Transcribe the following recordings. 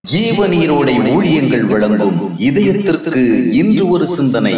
ஜீவநீரோடை ஊழியங்கள் வழங்கும் இதயத்திற்கு இன்று ஒரு சிந்தனை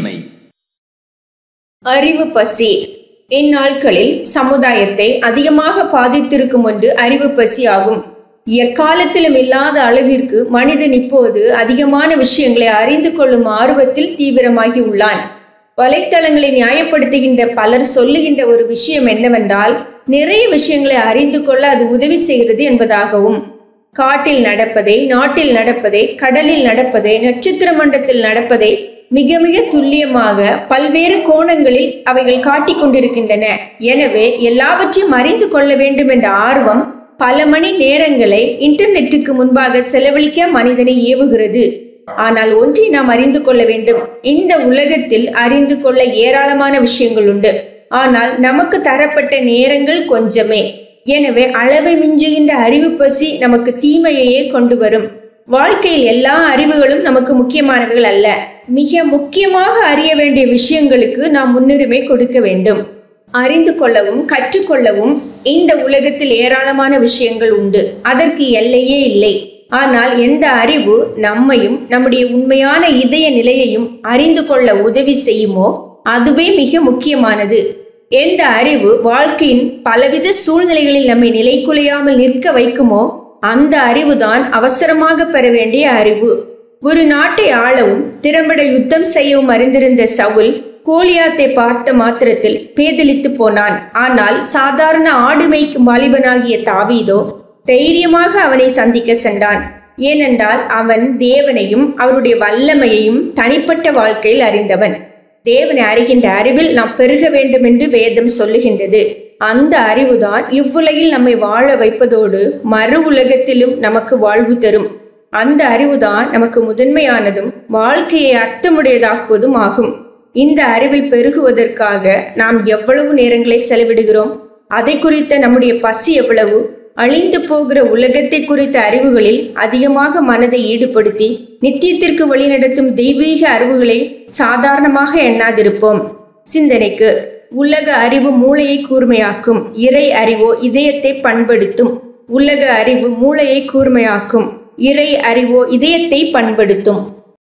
அறிவு பசி இந்நாட்களில் சமுதாயத்தை அதிகமாக பாதித்திருக்கும் ஒன்று அறிவு பசி ஆகும் எக்காலத்திலும் இல்லாத அளவிற்கு மனிதன் இப்போது அதிகமான விஷயங்களை அறிந்து கொள்ளும் ஆர்வத்தில் தீவிரமாகி உள்ளான் வலைத்தளங்களை நியாயப்படுத்துகின்ற பலர் சொல்லுகின்ற ஒரு விஷயம் என்னவென்றால் நிறைய விஷயங்களை அறிந்து கொள்ள அது உதவி செய்கிறது என்பதாகவும் காட்டில் நடப்பதை நாட்டில் நடப்பதை கடலில் நடப்பதை நட்சத்திர மண்டத்தில் நடப்பதை மிக மிக துல்லியமாக பல்வேறு கோணங்களில் அவைகள் காட்டிக் கொண்டிருக்கின்றன எனவே எல்லாவற்றையும் அறிந்து கொள்ள வேண்டும் என்ற ஆர்வம் பல மணி நேரங்களை இன்டர்நெட்டுக்கு முன்பாக செலவழிக்க மனிதனை ஏவுகிறது ஆனால் ஒன்றை நாம் அறிந்து கொள்ள வேண்டும் இந்த உலகத்தில் அறிந்து கொள்ள ஏராளமான விஷயங்கள் உண்டு ஆனால் நமக்கு தரப்பட்ட நேரங்கள் கொஞ்சமே எனவே அளவை மிஞ்சுகின்ற அறிவு பசி நமக்கு தீமையையே கொண்டு வரும் வாழ்க்கையில் எல்லா அறிவுகளும் நமக்கு முக்கியமானவைகள் அல்ல மிக முக்கியமாக அறிய வேண்டிய விஷயங்களுக்கு நாம் முன்னுரிமை கொடுக்க வேண்டும் அறிந்து கொள்ளவும் கற்றுக்கொள்ளவும் இந்த உலகத்தில் ஏராளமான விஷயங்கள் உண்டு அதற்கு எல்லையே இல்லை ஆனால் எந்த அறிவு நம்மையும் நம்முடைய உண்மையான இதய நிலையையும் அறிந்து கொள்ள உதவி செய்யுமோ அதுவே மிக முக்கியமானது எந்த அறிவு வாழ்க்கையின் பலவித சூழ்நிலைகளில் நம்மை நிலைக்குலையாமல் நிற்க வைக்குமோ அந்த அறிவுதான் அவசரமாக பெற வேண்டிய அறிவு ஒரு நாட்டை ஆளவும் திறம்பட யுத்தம் செய்யவும் அறிந்திருந்த சவுல் கோலியாத்தை பார்த்த மாத்திரத்தில் பேதலித்து போனான் ஆனால் சாதாரண ஆடு மேய்க்கும் வாலிபனாகிய தாவீதோ தைரியமாக அவனை சந்திக்க சென்றான் ஏனென்றால் அவன் தேவனையும் அவருடைய வல்லமையையும் தனிப்பட்ட வாழ்க்கையில் அறிந்தவன் தேவனை அறிகின்ற அறிவில் நாம் பெருக வேண்டும் என்று வேதம் சொல்லுகின்றது அந்த அறிவுதான் இவ்வுலகில் நம்மை வாழ வைப்பதோடு மறு உலகத்திலும் நமக்கு வாழ்வு தரும் அந்த அறிவுதான் நமக்கு முதன்மையானதும் வாழ்க்கையை அர்த்தமுடையதாக்குவதும் ஆகும் இந்த அறிவில் பெருகுவதற்காக நாம் எவ்வளவு நேரங்களை செலவிடுகிறோம் அதை குறித்த நம்முடைய பசி எவ்வளவு அழிந்து போகிற உலகத்தை குறித்த அறிவுகளில் அதிகமாக மனதை ஈடுபடுத்தி நித்தியத்திற்கு வழிநடத்தும் தெய்வீக அறிவுகளை சாதாரணமாக எண்ணாதிருப்போம் சிந்தனைக்கு உலக அறிவு மூளையை கூர்மையாக்கும் இறை அறிவோ இதயத்தை பண்படுத்தும் உலக அறிவு மூளையை கூர்மையாக்கும் இறை அறிவோ இதயத்தை பண்படுத்தும்